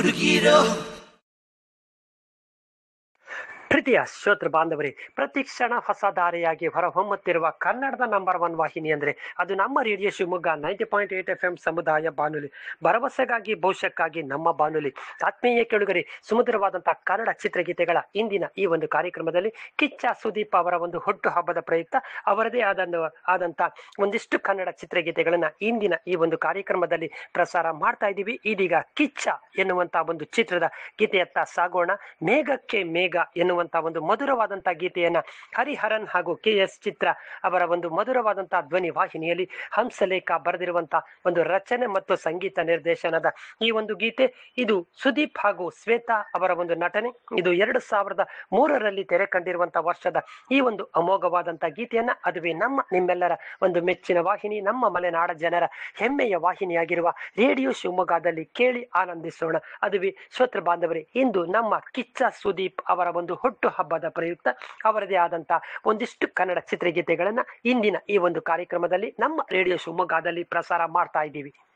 ಹುಡುಗಿರೋ ಪ್ರೀತಿಯ ಶ್ರೋತೃ ಬಾಂಧವರೇ ಪ್ರತಿ ಕ್ಷಣ ಹೊಸ ದಾರಿಯಾಗಿ ಹೊರಹೊಮ್ಮುತ್ತಿರುವ ಕನ್ನಡದ ನಂಬರ್ ಒನ್ ವಾಹಿನಿ ಅಂದ್ರೆ ಅದು ನಮ್ಮ radio Shivamogga ninety point eight F M ಸಮುದಾಯ ಬಾನುಲಿ ಭರವಸೆಗಾಗಿ ಭವಿಷ್ಯಕ್ಕಾಗಿ ನಮ್ಮ ಬಾನುಲಿ ಆತ್ಮೀಯ ಕೆಳುಗರೆ ಸುಮಧುರವಾದಂತಹ ಕನ್ನಡ ಚಿತ್ರಗೀತೆಗಳ ಇಂದಿನ ಈ ಒಂದು ಕಾರ್ಯಕ್ರಮದಲ್ಲಿ ಕಿಚ್ಚ ಸುದೀಪ್ ಅವರ ಒಂದು ಹುಟ್ಟು ಹಬ್ಬದ ಪ್ರಯುಕ್ತ ಅವರದೇ ಆದ ಆದಂತ ಒಂದಿಷ್ಟು ಕನ್ನಡ ಚಿತ್ರಗೀತೆಗಳನ್ನ ಇಂದಿನ ಈ ಒಂದು ಕಾರ್ಯಕ್ರಮದಲ್ಲಿ ಪ್ರಸಾರ ಮಾಡ್ತಾ ಇದ್ದೀವಿ ಇದೀಗ ಕಿಚ್ಚ ಎನ್ನುವಂತ ಒಂದು ಚಿತ್ರದ ಗೀತೆಯತ್ತ ಸಾಗೋಣ ಮೇಘಕ್ಕೆ ಮೇಘ ಎನ್ನುವಂತ ಒಂದು ಮಧುರವಾದಂತಹ ಗೀತೆಯನ್ನ ಹರಿಹರನ್ ಹಾಗೂ ಕೆ ಎಸ್ ಚಿತ್ರ ಅವರ ಒಂದು ಮಧುರವಾದಂತಹ ಧ್ವನಿ ವಾಹಿನಿಯಲ್ಲಿ ಹಂಸಲೇಖ ಬರೆದಿರುವಂತಹ ಒಂದು ರಚನೆ ಮತ್ತು ಸಂಗೀತ ನಿರ್ದೇಶನದ ಈ ಒಂದು ಗೀತೆ ಇದು ಸುದೀಪ್ ಹಾಗೂ ಶ್ವೇತಾ ಅವರ ಒಂದು ನಟನೆ ಇದು ಎರಡು ಸಾವಿರದ ಮೂರರಲ್ಲಿ ತೆರೆ ಕಂಡಿರುವಂತಹ ವರ್ಷದ ಈ ಒಂದು ಅಮೋಘವಾದಂತಹ ಗೀತೆಯನ್ನ ಅದುವೇ ನಮ್ಮ ನಿಮ್ಮೆಲ್ಲರ ಒಂದು ಮೆಚ್ಚಿನ ವಾಹಿನಿ ನಮ್ಮ ಮಲೆನಾಡ ಜನರ ಹೆಮ್ಮೆಯ ವಾಹಿನಿಯಾಗಿರುವ ರೇಡಿಯೋ ಶಿವಮೊಗ್ಗದಲ್ಲಿ ಕೇಳಿ ಆನಂದಿಸೋಣ ಅದುವೇ ಶ್ರೋತೃ ಬಾಂಧವರೇ ಇಂದು ನಮ್ಮ ಕಿಚ್ಚ ಸುದೀಪ್ ಅವರ ಒಂದು ಹುಟ್ಟು ಹಬ್ಬದ ಪ್ರಯುಕ್ತ ಅವರದೇ ಆದಂತಹ ಒಂದಿಷ್ಟು ಕನ್ನಡ ಚಿತ್ರಗೀತೆಗಳನ್ನ ಇಂದಿನ ಈ ಒಂದು ಕಾರ್ಯಕ್ರಮದಲ್ಲಿ ನಮ್ಮ ರೇಡಿಯೋ ಶಿವಮೊಗ್ಗದಲ್ಲಿ ಪ್ರಸಾರ ಮಾಡ್ತಾ ಇದ್ದೀವಿ